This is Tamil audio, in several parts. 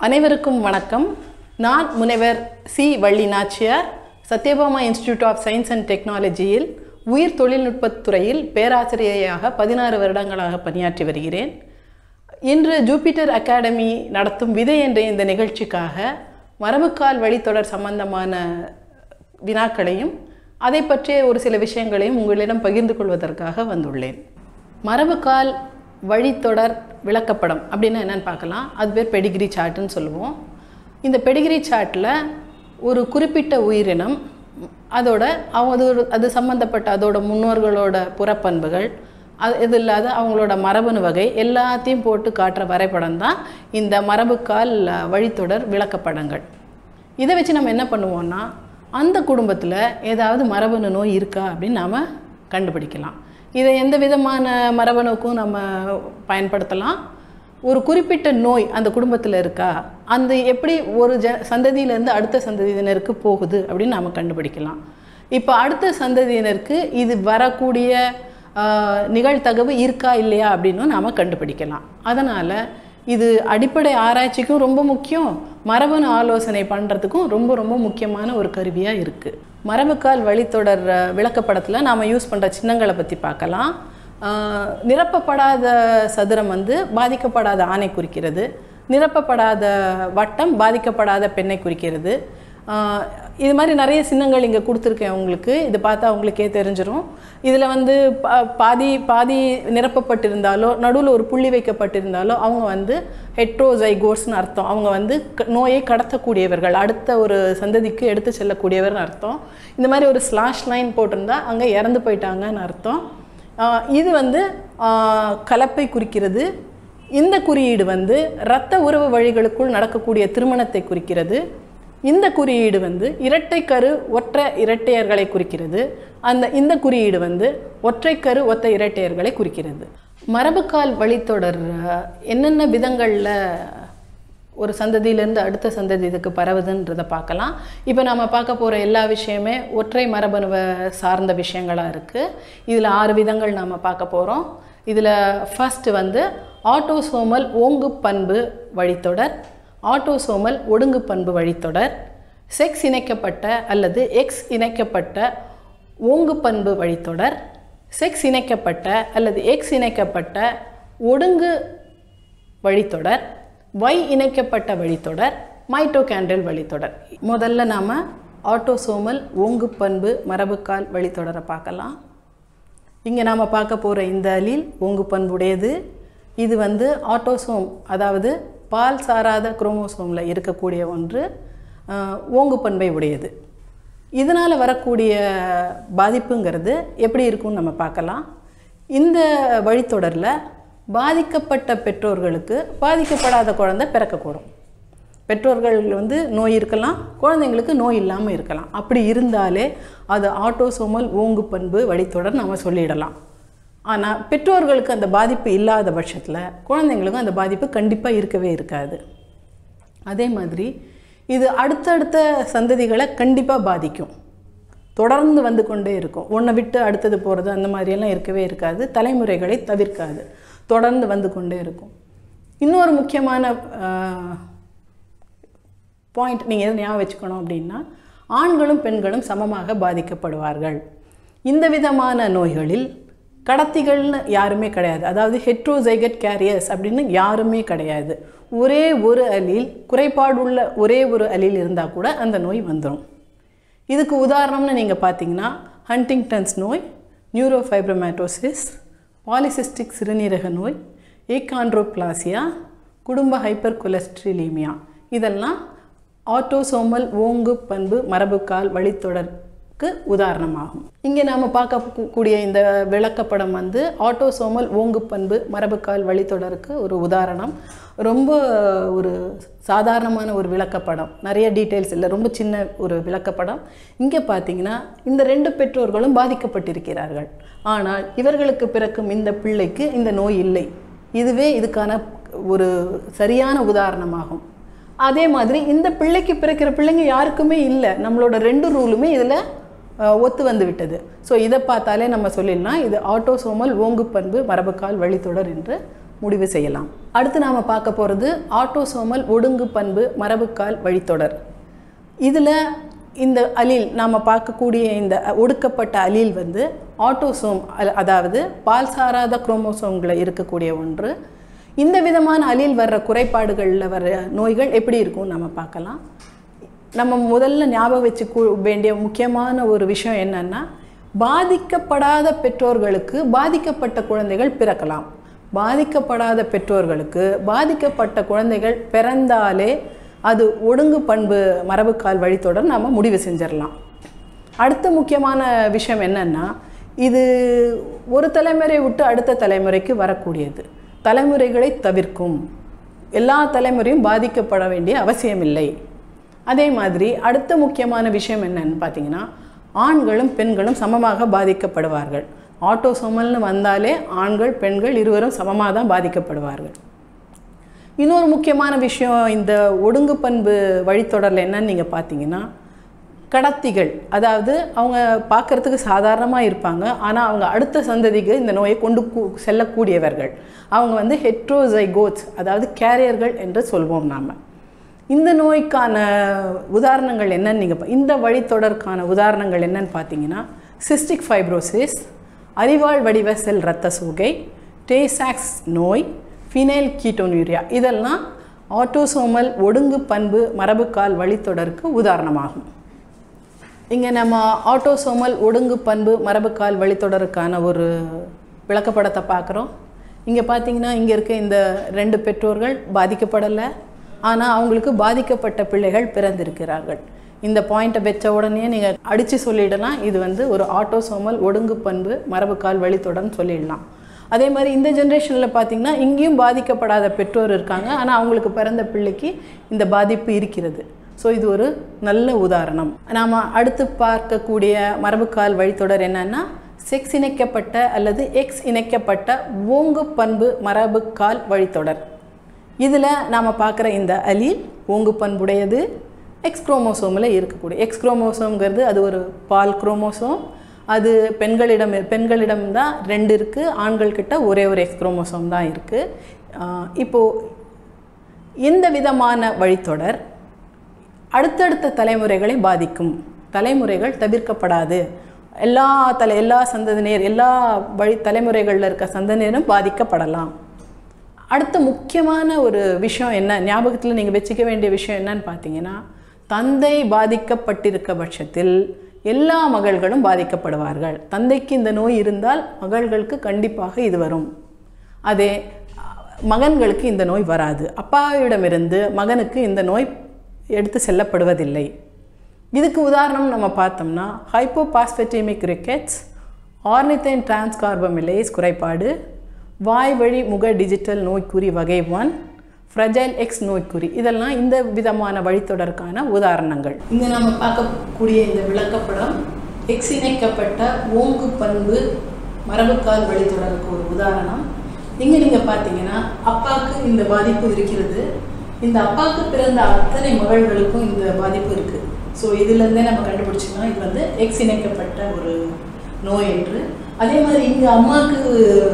அனைவருக்கும் வணக்கம் நான் முனைவர் C Valli Nachiyar Sathyabama institute of science and டெக்னாலஜியில் உயிர் தொழில்நுட்பத் துறையில் பேராசிரியையாக பதினாறு வருடங்களாக பணியாற்றி வருகிறேன் இன்று ஜூபிட்டர் அகாடமி நடத்தும் விதை என்ற இந்த நிகழ்ச்சிக்காக மரபுக்கால் வழித்தொடர் சம்பந்தமான வினாக்களையும் அதை பற்றிய ஒரு சில விஷயங்களையும் உங்களிடம் பகிர்ந்து கொள்வதற்காக வந்துள்ளேன் மரபுக்கால் வழித்தொடர் விளக்கப்படம் அப்படின்னா என்னன்னு பார்க்கலாம் அது பேர் பெடிகிரி சார்ட்டுன்னு சொல்லுவோம் இந்த பெடிகிரி சார்ட்டில் ஒரு குறிப்பிட்ட உயிரினம் அதோட அவங்க அது ஒரு அது சம்மந்தப்பட்ட அதோட முன்னோர்களோட புறப்பண்புகள் அது இது இல்லாத அவங்களோட மரபணு வகை எல்லாத்தையும் போட்டு காட்டுற வரைபடம் தான் இந்த மரபுக்கால் வழித்தொடர் விளக்கப்படங்கள் இதை வச்சு நம்ம என்ன பண்ணுவோம்னா அந்த குடும்பத்தில் ஏதாவது மரபணு நோய் இருக்கா அப்படின்னு நாம் கண்டுபிடிக்கலாம் இதை எந்த விதமான மரபணுக்கும் நம்ம பயன்படுத்தலாம் ஒரு குறிப்பிட்ட நோய் அந்த குடும்பத்தில் இருக்கா அந்த எப்படி ஒரு ஜ சந்ததியிலேருந்து அடுத்த சந்ததியினருக்கு போகுது அப்படின்னு நாம் கண்டுபிடிக்கலாம் இப்போ அடுத்த சந்ததியினருக்கு இது வரக்கூடிய ஆஹ், நிகழ்தகவு இருக்கா இல்லையா அப்படின்னு நாம் கண்டுபிடிக்கலாம் அதனால் இது அடிப்படை ஆராய்ச்சிக்கும் ரொம்ப முக்கியம் மரபணு ஆலோசனை பண்ணுறதுக்கும் ரொம்ப ரொம்ப முக்கியமான ஒரு கருவியாக இருக்குது மரபுக்கால் வழித்தொடர் அஹ், விளக்கப்படத்தில் நாம் யூஸ் பண்ணுற சின்னங்களை பற்றி பார்க்கலாம் ஆஹ், நிரப்பப்படாத சதுரம் வந்து பாதிக்கப்படாத ஆணை குறிக்கிறது நிரப்பப்படாத வட்டம் பாதிக்கப்படாத பெண்ணை குறிக்கிறது ஆஹ், இது மாதிரி நிறைய சின்னங்கள் இங்கே கொடுத்துருக்கேன் உங்களுக்கு இது பார்த்தா உங்களுக்கே தெரிஞ்சிரும் இதில் வந்து பா- பாதி பாதி நிரப்பப்பட்டிருந்தாலோ நடுவில் ஒரு புள்ளி வைக்கப்பட்டிருந்தாலோ அவங்க வந்து ஹெட்ரோசைகோஸ்னு அர்த்தம் அவங்க வந்து க- நோயை கடத்தக்கூடியவர்கள் அடுத்த ஒரு சந்ததிக்கு எடுத்து செல்லக்கூடியவர்னு அர்த்தம் இந்த மாதிரி ஒரு ஸ்லாஷ் லைன் போட்டிருந்தா அங்கே இறந்து போயிட்டாங்கன்னு அர்த்தம் ஆஹ், இது வந்து ஆஹ், கலப்பை குறிக்கிறது இந்த குறியீடு வந்து இரத்த உறவு வழிகளுக்குள் நடக்கக்கூடிய திருமணத்தை குறிக்கிறது இந்த குறியீடு வந்து இரட்டைக்கரு ஒற்றை இரட்டையர்களை குறிக்கிறது அந்த இந்த குறியீடு வந்து ஒற்றைக்கரு ஒத்த இரட்டையர்களை குறிக்கிறது மரபுக்கால் வழித்தொடர் அஹ், என்னென்ன விதங்களில் ஒரு சந்ததியிலேருந்து அடுத்த சந்ததி இதுக்கு பரவுதுன்றதை பார்க்கலாம் இப்போ நம்ம பார்க்க போகிற எல்லா விஷயமே ஒற்றை மரபணுவை சார்ந்த விஷயங்களாக இருக்குது இதில் ஆறு விதங்கள் நாம் பார்க்க போகிறோம் இதில் ஃபர்ஸ்ட் வந்து ஆட்டோசோமல் ஓங்கு பண்பு வழித்தொடர் ஆட்டோசோமல் ஒடுங்கு பண்பு வழித்தொடர் செக்ஸ் இணைக்கப்பட்ட அல்லது எக்ஸ் இணைக்கப்பட்ட ஓங்கு பண்பு வழித்தொடர் செக்ஸ் இணைக்கப்பட்ட அல்லது எக்ஸ் இணைக்கப்பட்ட ஒடுங்கு வழித்தொடர் Y இணைக்கப்பட்ட வழித்தொடர் மைட்டோகாண்ட்ரியல் வழித்தொடர் முதல்ல நாம் ஆட்டோசோமல் ஓங்கு பண்பு மரபுக்கால் வழித்தொடரை பார்க்கலாம் இங்கே நாம் பார்க்க போகிற இந்த அலீல் ஓங்கு பண்புடையது இது வந்து ஆட்டோசோம் அதாவது பால் சாராத குரோமோசோமில் இருக்கக்கூடிய ஒன்று ஆஹ், ஓங்கு பண்பை உடையது இதனால் வரக்கூடிய பாதிப்புங்கிறது எப்படி இருக்கும்னு நம்ம பார்க்கலாம் இந்த வழித்தொடரில் பாதிக்கப்பட்ட பெற்றோர்களுக்கு பாதிக்கப்படாத குழந்தை பிறக்கக்கூடும் பெற்றோர்கள் வந்து நோய் இருக்கலாம் குழந்தைங்களுக்கு நோய் இல்லாமல் இருக்கலாம் அப்படி இருந்தாலே அது ஆட்டோசோமல் ஓங்கு பண்பு வழித்தொடர் நம்ம சொல்லிடலாம் ஆனால் பெற்றோர்களுக்கு அந்த பாதிப்பு இல்லாத பட்சத்தில் குழந்தைங்களுக்கும் அந்த பாதிப்பு கண்டிப்பாக இருக்கவே இருக்காது அதே மாதிரி இது அடுத்தடுத்த சந்ததிகளை கண்டிப்பாக பாதிக்கும் தொடர்ந்து வந்து கொண்டே இருக்கும் ஒன்றை விட்டு அடுத்தது போகிறது அந்த மாதிரியெல்லாம் இருக்கவே இருக்காது தலைமுறைகளை தவிர்க்காது தொடர்ந்து வந்து கொண்டே இருக்கும் இன்னொரு முக்கியமான பாயிண்ட் நீங்கள் எதை ஞாபகம் வச்சுக்கணும் அப்படின்னா ஆண்களும் பெண்களும் சமமாக பாதிக்கப்படுவார்கள் இந்த விதமான நோய்களில் கடத்திகள்னு யாருமே கிடையாது அதாவது ஹெட்ரோசைகட் கேரியர்ஸ் அப்படின்னு யாருமே கிடையாது ஒரே ஒரு அலீல் குறைபாடுள்ள ஒரே ஒரு அலீல் இருந்தால் கூட அந்த நோய் வந்துடும் இதுக்கு உதாரணம்னு நீங்கள் பார்த்தீங்கன்னா ஹண்டிங்டன்ஸ் நோய் நியூரோஃபைப்ரமேட்டோசிஸ் பாலிசிஸ்டிக் சிறுநீரக நோய் ஏகாண்ட்ரோப்ளாசியா குடும்ப ஹைப்பர் கொலஸ்ட்ரிலீமியா இதெல்லாம் ஆட்டோசோமல் ஓங்கு பண்பு மரபுக்கால் வழித்தொடருக்கு உதாரணமாகும் இங்கே நாம் பார்க்கக்கூடிய இந்த விளக்கப்படம் வந்து ஆட்டோசோமல் ஓங்கு பண்பு மரபுக்கால் வழித்தொடருக்கு ஒரு உதாரணம் ரொம்ப ஒரு சாதாரணமான ஒரு விளக்கப்படம் நிறைய டீட்டெயில்ஸ் இல்லை ரொம்ப சின்ன ஒரு விளக்கப்படம் இங்கே பார்த்தீங்கன்னா இந்த ரெண்டு பெற்றோர்களும் பாதிக்கப்பட்டிருக்கிறார்கள் ஆனால் இவர்களுக்கு பிறக்கும் இந்த பிள்ளைக்கு இந்த நோய் இல்லை இதுவே இதுக்கான ஒரு சரியான உதாரணமாகும் அதே மாதிரி இந்த பிள்ளைக்கு பிறக்கிற பிள்ளைங்க யாருக்குமே இல்லை நம்மளோட ரெண்டு ரூலுமே இதில் ஒத்து வந்து விட்டது ஸோ இதை பார்த்தாலே நம்ம சொல்லிடலாம் இது ஆட்டோசோமல் ஓங்கு பண்பு மரபுக்கால் வழித்தொடர் என்று முடிவு செய்யலாம் அடுத்து நாம் பார்க்க போகிறது ஆட்டோசோமல் ஒடுங்கு பண்பு மரபுக்கால் வழித்தொடர் இதில் இந்த அலீல் நாம் பார்க்கக்கூடிய இந்த ஒடுக்கப்பட்ட அலீல் வந்து ஆட்டோசோம் அ- அதாவது பால் சாராத குரோமோசோம்களில் இருக்கக்கூடிய ஒன்று இந்த விதமான அலீல் வர்ற குறைபாடுகளில் வர்ற நோய்கள் எப்படி இருக்கும்னு நம்ம பார்க்கலாம் நம்ம முதல்ல ஞாபகம் வச்சு வேண்டிய முக்கியமான ஒரு விஷயம் என்னன்னா பாதிக்கப்படாத பெற்றோர்களுக்கு பாதிக்கப்பட்ட குழந்தைகள் பிறக்கலாம் பாதிக்கப்படாத பெற்றோர்களுக்கு பாதிக்கப்பட்ட குழந்தைகள் பிறந்தாலே அது ஒடுங்கு பண்பு மரபுக்கால் வழித்தொடர் நாம் முடிவு செஞ்சிடலாம் அடுத்த முக்கியமான விஷயம் என்னன்னா இது ஒரு தலைமுறை விட்டு அடுத்த தலைமுறைக்கு வரக்கூடியது தலைமுறைகளை தவிர்க்கும் எல்லா தலைமுறையும் பாதிக்கப்பட வேண்டிய அவசியமில்லை அதே மாதிரி அடுத்த முக்கியமான விஷயம் என்னன்னு பார்த்தீங்கன்னா ஆண்களும் பெண்களும் சமமாக பாதிக்கப்படுவார்கள் ஆட்டோசோமல்னு வந்தாலே ஆண்கள் பெண்கள் இருவரும் சமமாக தான் பாதிக்கப்படுவார்கள் இன்னொரு முக்கியமான விஷயம் இந்த ஒடுங்கு பண்பு வழித்தொடரில் என்னன்னு நீங்கள் பார்த்தீங்கன்னா கடத்திகள் அதாவது அவங்க பார்க்கறதுக்கு சாதாரணமாக இருப்பாங்க ஆனால் அவங்க அடுத்த சந்ததிக்கு இந்த நோயை கொண்டு கூ- செல்லக்கூடியவர்கள் அவங்க வந்து ஹெட்ரோசைகோட்ஸ் அதாவது கேரியர்கள் என்று சொல்வோம் நாம் இந்த நோய்க்கான உதாரணங்கள் என்னன்னு நீங்கள் இந்த வழித்தொடருக்கான உதாரணங்கள் என்னன்னு பார்த்தீங்கன்னா சிஸ்டிக் ஃபைப்ரோசிஸ் அறிவாள் வடிவ செல் இரத்த சோகை டேசாக்ஸ் நோய் ஃபினைல் கீட்டோனூரியா இதெல்லாம் ஆட்டோசோமல் ஒடுங்கு பண்பு மரபுக்கால் வழித்தொடருக்கு உதாரணமாகும் இங்கே நம்ம ஆட்டோசோமல் ஒடுங்கு பண்பு மரபுக்கால் வழித்தொடருக்கான ஒரு விளக்கப்படத்தை பார்க்குறோம் இங்கே பார்த்தீங்கன்னா இங்கே இருக்க இந்த ரெண்டு பெற்றோர்கள் பாதிக்கப்படலை ஆனால் அவங்களுக்கு பாதிக்கப்பட்ட பிள்ளைகள் பிறந்திருக்கிறார்கள் இந்த பாயிண்ட்டை வச்ச உடனே நீங்கள் அடித்து சொல்லிடலாம் இது வந்து ஒரு ஆட்டோசோமல் ஒடுங்கு பண்பு மரபுக்கால் வழித்தொடர்னு சொல்லிடலாம் அதே மாதிரி இந்த ஜென்ரேஷனில் பார்த்தீங்கன்னா இங்கேயும் பாதிக்கப்படாத பெற்றோர் இருக்காங்க ஆனால் அவங்களுக்கு பிறந்த பிள்ளைக்கு இந்த பாதிப்பு இருக்கிறது ஸோ இது ஒரு நல்ல உதாரணம் நாம் அடுத்து பார்க்கக்கூடிய மரபுக்கால் வழித்தொடர் என்னன்னா செக்ஸ் இணைக்கப்பட்ட அல்லது எக்ஸ் இணைக்கப்பட்ட ஓங்கு பண்பு மரபுக்கால் வழித்தொடர் இதில் நாம் பார்க்குற இந்த அலீல் ஓங்கு பண்புடையது எக்ஸ் குரோமோசோமில் இருக்கக்கூடிய எக்ஸ் குரோமோசோம்ங்கிறது அது ஒரு பால் குரோமோசோம் அது பெண்களிடம் பெண்களிடம் தான் ரெண்டு இருக்குது ஆண்கள்கிட்ட ஒரே ஒரு எக்ஸ் குரோமோசோம் தான் இருக்குது இப்போது இந்த விதமான வழித்தொடர் அடுத்தடுத்த தலைமுறைகளை பாதிக்கும் தலைமுறைகள் தவிர்க்கப்படாது எல்லா தலை எல்லா சந்ததியினர் எல்லா வழி தலைமுறைகளில் இருக்க சந்ததியினரும் பாதிக்கப்படலாம் அடுத்த முக்கியமான ஒரு விஷயம் என்ன ஞாபகத்தில் நீங்கள் வச்சுக்க வேண்டிய விஷயம் என்னன்னு பார்த்தீங்கன்னா தந்தை பாதிக்கப்பட்டிருக்க பட்சத்தில் எல்லா மகள்களும் பாதிக்கப்படுவார்கள் தந்தைக்கு இந்த நோய் இருந்தால் மகள்களுக்கு கண்டிப்பாக இது வரும் அதே மகன்களுக்கு இந்த நோய் வராது அப்பாவிடமிருந்து மகனுக்கு இந்த நோய் எடுத்து செல்லப்படுவதில்லை இதுக்கு உதாரணம் நம்ம பார்த்தோம்னா ஹைப்போபாஸ்பெட்டிமிக் ரிக்கெட்ஸ் ஆர்னித்தைன் டிரான்ஸ்கார்பமிலேஸ் குறைபாடு வாய் வழி முக டிஜிட்டல் நோய்க்குறி வகை ஒன் ஃப்ரஜைல் எக்ஸ் நோய்க்குறி இதெல்லாம் இந்த விதமான வழித்தொடருக்கான உதாரணங்கள் இங்கே நம்ம பார்க்கக்கூடிய இந்த விளக்கப்படம் எக்ஸ் இணைக்கப்பட்ட ஓங்கு பண்பு மரபுக்கால் வழித்தொடருக்கு ஒரு உதாரணம் இங்கே நீங்கள் பார்த்தீங்கன்னா அப்பாவுக்கு இந்த பாதிப்பு இருக்கிறது இந்த அப்பாவுக்கு பிறந்த அத்தனை மகள்களுக்கும் இந்த பாதிப்பு இருக்குது ஸோ இதுலேருந்தே நம்ம கண்டுபிடிச்சிக்கலாம் இது வந்து எக்ஸ் இணைக்கப்பட்ட ஒரு நோய் என்று அதே மாதிரி இங்கே அம்மாவுக்கு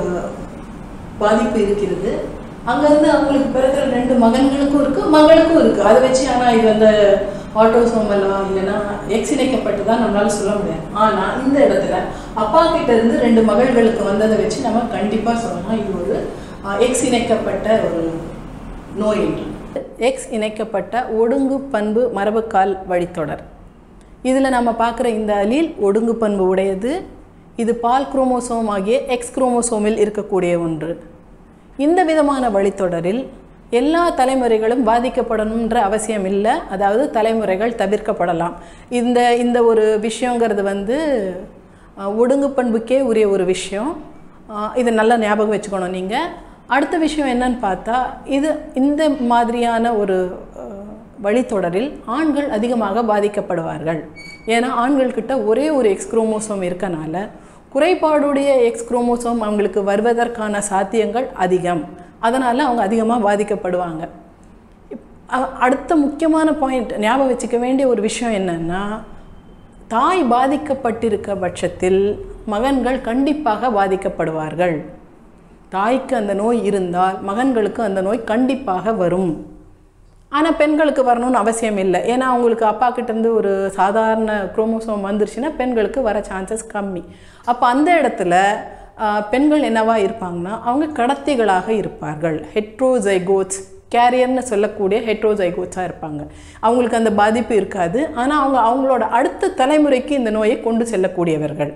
பாதிப்பு இருக்கிறது அங்கேருந்து அவங்களுக்கு பிறக்கிற ரெண்டு மகன்களுக்கும் இருக்குது மகளுக்கும் இருக்குது அதை வச்சு ஆனால் இது அந்த ஆட்டோசோமலா இல்லைன்னா எக்ஸ் இணைக்கப்பட்டு தான் நம்மளால சொல்ல முடியாது ஆனால் இந்த இடத்துல அப்பா கிட்ட இருந்து ரெண்டு மகள்களுக்கு வந்ததை வச்சு நம்ம கண்டிப்பாக சொல்லலாம் இது ஒரு எக்ஸ் இணைக்கப்பட்ட ஒரு நோய் என்று எக்ஸ் இணைக்கப்பட்ட ஒடுங்கு பண்பு மரபுக்கால் வழித்தொடர் இதில் நம்ம பார்க்குற இந்த அலீல் ஒடுங்கு பண்பு உடையது இது பால் குரோமோசோம் ஆகிய எக்ஸ் குரோமோசோமில் இருக்கக்கூடிய ஒன்று இந்த விதமான வழித்தொடரில் எல்லா தலைமுறைகளும் பாதிக்கப்படணுன்ற அவசியம் இல்லை அதாவது தலைமுறைகள் தவிர்க்கப்படலாம் இந்த இந்த ஒரு விஷயங்கிறது வந்து அஹ், ஒடுங்கு பண்புக்கே உரிய ஒரு விஷயம் அஹ், இதை நல்லா ஞாபகம் வச்சுக்கணும் நீங்கள் அடுத்த விஷயம் என்னன்னு பார்த்தா இது இந்த மாதிரியான ஒரு அஹ், வழித்தொடரில் ஆண்கள் அதிகமாக பாதிக்கப்படுவார்கள் ஏன்னா ஆண்கள்கிட்ட ஒரே ஒரு எக்ஸ் குரோமோசோம் இருக்கனால குறைபாடுடைய எக்ஸ் குரோமோசோம் அவங்களுக்கு வருவதற்கான சாத்தியங்கள் அதிகம் அதனால் அவங்க அதிகமாக பாதிக்கப்படுவாங்க இப்- அ- அடுத்த முக்கியமான பாயிண்ட் ஞாபகம் வச்சுக்க வேண்டிய ஒரு விஷயம் என்னன்னா தாய் பாதிக்கப்பட்டிருக்க பட்சத்தில் மகன்கள் கண்டிப்பாக பாதிக்கப்படுவார்கள் தாய்க்கு அந்த நோய் இருந்தால் மகன்களுக்கு அந்த நோய் கண்டிப்பாக வரும் ஆனால் பெண்களுக்கு வரணும்னு அவசியம் இல்லை ஏன்னா அவங்களுக்கு அப்பா கிட்டேருந்து ஒரு சாதாரண குரோமோசோம் வந்துருச்சுன்னா பெண்களுக்கு வர சான்சஸ் கம்மி அப்போ அந்த இடத்துல ஆஹ், பெண்கள் என்னவா இருப்பாங்கன்னா அவங்க கடத்திகளாக இருப்பார்கள் ஹெட்ரோசைகோட்ஸ் கேரியர்னு சொல்லக்கூடிய ஹெட்ரோசைகோட்ஸாக இருப்பாங்க அவங்களுக்கு அந்த பாதிப்பு இருக்காது ஆனால் அவங்க அவங்களோட அடுத்த தலைமுறைக்கு இந்த நோயை கொண்டு செல்லக்கூடியவர்கள்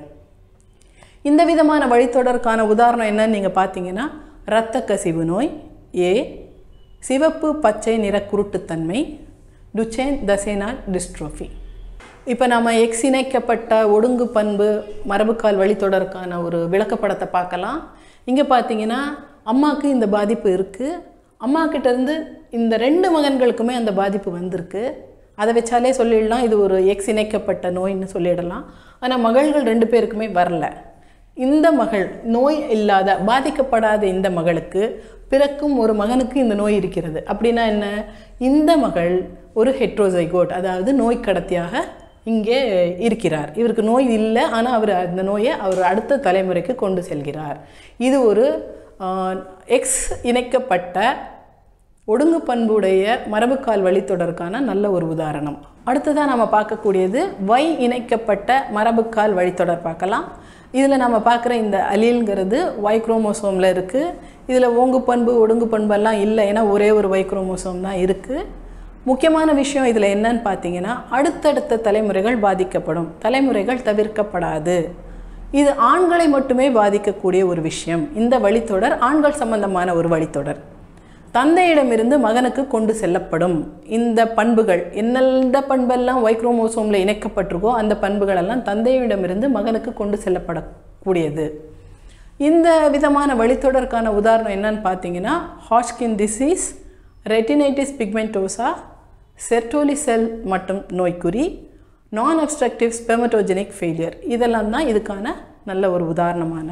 இந்த விதமான வழித்தொடருக்கான உதாரணம் என்னன்னு நீங்கள் பார்த்தீங்கன்னா இரத்த கசிவு நோய் ஏ சிவப்பு பச்சை நிற குருட்டுத்தன்மை டுச்சேன் தசேனால் டிஸ்ட்ரோஃபி இப்போ நம்ம எக்ஸ் இணைக்கப்பட்ட ஒடுங்கு பண்பு மரபுக்கால் வழித்தொடருக்கான ஒரு விளக்கப்படத்தை பார்க்கலாம் இங்கே பார்த்தீங்கன்னா அம்மாவுக்கு இந்த பாதிப்பு இருக்குது அம்மா கிட்ட இருந்து இந்த ரெண்டு மகன்களுக்குமே அந்த பாதிப்பு வந்திருக்கு அதை வச்சாலே சொல்லிடலாம் இது ஒரு எக்ஸ் இணைக்கப்பட்ட நோயின்னு சொல்லிடலாம் ஆனால் மகள்கள் ரெண்டு பேருக்குமே வரல இந்த மகள் நோய் இல்லாத பாதிக்கப்படாத இந்த மகளுக்கு பிறக்கும் ஒரு மகனுக்கு இந்த நோய் இருக்கிறது அப்படின்னா என்ன இந்த மகள் ஒரு ஹெட்ரோசைகோட் அதாவது நோய் கடத்தியாக இங்கே இருக்கிறார் இவருக்கு நோய் இல்லை ஆனால் அவர் அந்த நோயை அவர் அடுத்த தலைமுறைக்கு கொண்டு செல்கிறார் இது ஒரு எக்ஸ் இணைக்கப்பட்ட ஒடுங்கு பண்புடைய மரபுக்கால் வழித்தொடருக்கான நல்ல ஒரு உதாரணம் அடுத்ததாக நம்ம பார்க்கக்கூடியது வை இணைக்கப்பட்ட மரபுக்கால் வழித்தொடர் பார்க்கலாம் இதில் நம்ம பார்க்குற இந்த அலீல்ங்கிறது Y குரோமோசோமில் இருக்குது இதில் ஓங்கு பண்பு ஒடுங்கு பண்பெல்லாம் இல்லை ஏன்னா ஒரே ஒரு Y குரோமோசோம் தான் இருக்குது முக்கியமான விஷயம் இதில் என்னன்னு பார்த்தீங்கன்னா அடுத்தடுத்த தலைமுறைகள் பாதிக்கப்படும் தலைமுறைகள் தவிர்க்கப்படாது இது ஆண்களை மட்டுமே பாதிக்கக்கூடிய ஒரு விஷயம் இந்த வழித்தொடர் ஆண்கள் சம்பந்தமான ஒரு வழித்தொடர் தந்தையிடமிருந்து மகனுக்கு கொண்டு செல்லப்படும் இந்த பண்புகள் என்னெந்த பண்பெல்லாம் வைக்ரோமோசோமில் இணைக்கப்பட்டிருக்கோ அந்த பண்புகள் எல்லாம் தந்தையிடமிருந்து மகனுக்கு கொண்டு செல்லப்படக்கூடியது இந்த விதமான வழித்தொடருக்கான உதாரணம் என்னன்னு பார்த்தீங்கன்னா Hodgkin's disease retinitis pigmentosa Sertoli cell மற்றும் நோய்க்குறி நான் அப்ஸ்ட்ரக்டிவ் ஸ்பெமட்டோஜெனிக் ஃபெயிலியர் இதெல்லாம் தான் இதுக்கான நல்ல ஒரு உதாரணமான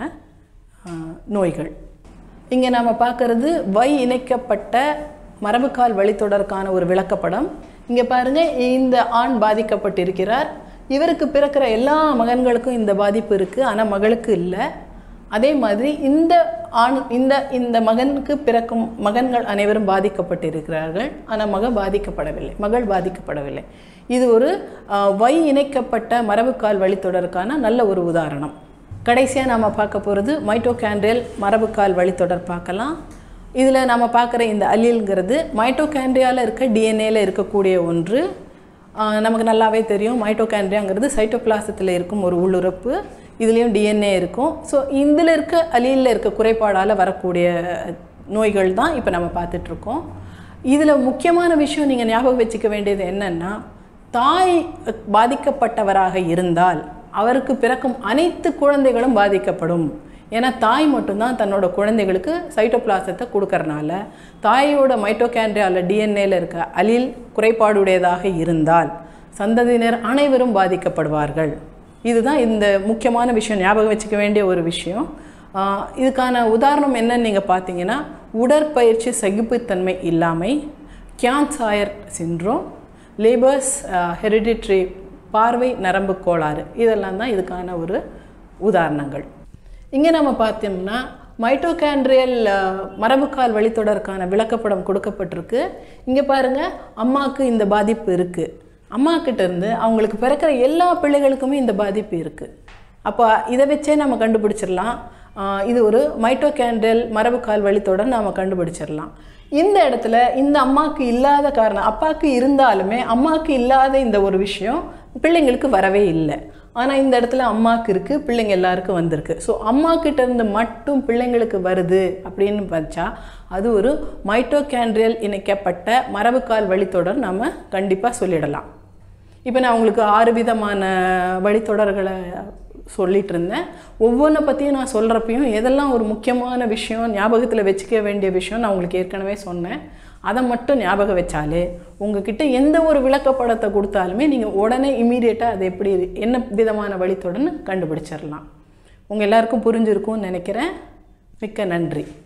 ஆஹ், நோய்கள் இங்கே நாம் பார்க்கறது வை இணைக்கப்பட்ட மரபுக்கால் வழித்தொடருக்கான ஒரு விளக்கப்படம் இங்கே பாருங்கள் இந்த ஆண் பாதிக்கப்பட்டிருக்கிறார் இவருக்கு பிறக்கிற எல்லா மகன்களுக்கும் இந்த பாதிப்பு இருக்குது ஆனால் மகளுக்கு இல்லை அதே மாதிரி இந்த ஆண் இந்த இந்த மகனுக்கு பிறக்கும் மகன்கள் அனைவரும் பாதிக்கப்பட்டிருக்கிறார்கள் ஆனால் மக பாதிக்கப்படவில்லை மகள் பாதிக்கப்படவில்லை இது ஒரு ஆஹ், வை இணைக்கப்பட்ட மரபுக்கால் வழித்தொடருக்கான நல்ல ஒரு உதாரணம் கடைசியாக நாம் பார்க்க போகிறது மைட்டோகாண்ட்ரியல் மரபுக்கால் வழித்தொடர் பார்க்கலாம் இதில் நம்ம பார்க்குற இந்த அலீல்ங்கிறது மைட்டோகாண்ட்ரியாவில் இருக்க டிஎன்ஏல இருக்கக்கூடிய ஒன்று ஆஹ் நமக்கு நல்லாவே தெரியும் மைட்டோகாண்ட்ரியாங்கிறது சைட்டோபிளாசத்தில் இருக்கும் ஒரு உள்ளுறுப்பு இதுலேயும் டிஎன்ஏ இருக்கும் ஸோ இதில் இருக்க அலீலில் இருக்க குறைபாடால் வரக்கூடிய நோய்கள் தான் இப்போ நம்ம பார்த்துட்ருக்கோம் இதில் முக்கியமான விஷயம் நீங்கள் ஞாபகம் வச்சுக்க வேண்டியது என்னென்னா தாய் பாதிக்கப்பட்டவராக இருந்தால் அவருக்கு பிறக்கும் அனைத்து குழந்தைகளும் பாதிக்கப்படும் ஏன்னா தாய் மட்டும்தான் தன்னோட குழந்தைகளுக்கு சைட்டோபிளாசத்தை கொடுக்கறனால தாயோட மைட்டோகாண்ட்ரியாவில் டிஎன்ஏல இருக்க அலில் குறைபாடுடையதாக இருந்தால் சந்ததியினர் அனைவரும் பாதிக்கப்படுவார்கள் இதுதான் இந்த முக்கியமான விஷயம் ஞாபகம் வச்சுக்க வேண்டிய ஒரு விஷயம் ஆஹ் இதுக்கான உதாரணம் என்னன்னு நீங்கள் பார்த்தீங்கன்னா உடற்பயிற்சி சகிப்புத்தன்மை இல்லாமை கியான்சாயர் சின்ரோம் லேபர்ஸ் ஹெரிடிட்ரி பார்வை நரம்பு கோளாறு இதெல்லாம் தான் இதுக்கான ஒரு உதாரணங்கள் இங்கே நம்ம பார்த்தோம்னா மைட்டோகாண்ட்ரியல் மரபுக்கால் வழித்தொடருக்கான விளக்கப்படம் கொடுக்கப்பட்டிருக்கு இங்கே பாருங்கள் அம்மாவுக்கு இந்த பாதிப்பு இருக்குது அம்மா கிட்ட இருந்து அவங்களுக்கு பிறக்கிற எல்லா பிள்ளைகளுக்குமே இந்த பாதிப்பு இருக்குது அப்போ இதை வச்சே நம்ம கண்டுபிடிச்சிடலாம் ஆஹ் இது ஒரு மைட்டோகாண்ட்ரியல் மரபுக்கால் வழித்தொடர் நாம் கண்டுபிடிச்சிடலாம் இந்த இடத்துல இந்த அம்மாவுக்கு இல்லாத காரணம் அப்பாவுக்கு இருந்தாலுமே அம்மாவுக்கு இல்லாத இந்த ஒரு விஷயம் பிள்ளைங்களுக்கு வரவே இல்லை ஆனால் இந்த இடத்துல அம்மாவுக்கு இருக்குது பிள்ளைங்க எல்லாருக்கும் வந்திருக்கு ஸோ அம்மா கிட்ட இருந்து மட்டும் பிள்ளைங்களுக்கு வருது அப்படின்னு பார்த்தா அது ஒரு மைட்டோகாண்ட்ரியல் இணைக்கப்பட்ட மரபுக்கால் வழித்தொடர் நம்ம கண்டிப்பாக சொல்லிடலாம் இப்போ நான் உங்களுக்கு ஆறு விதமான வழித்தொடர்களை சொல்லிட்டு இருந்தேன் ஒவ்வொன்றை பற்றியும் நான் சொல்கிறப்பையும் எதெல்லாம் ஒரு முக்கியமான விஷயம் ஞாபகத்தில் வச்சுக்க வேண்டிய விஷயம் நான் உங்களுக்கு ஏற்கனவே சொன்னேன் அதை மட்டும் ஞாபகம் வச்சாலே உங்ககிட்ட எந்த ஒரு விளக்கப்படத்தை கொடுத்தாலுமே நீங்கள் உடனே இமீடியட்டாக அது எப்படி என்ன விதமான வழித்தொடர்னு கண்டுபிடிச்சிடலாம் உங்கள் எல்லாருக்கும் புரிஞ்சிருக்கும்னு நினைக்கிறேன் மிக்க நன்றி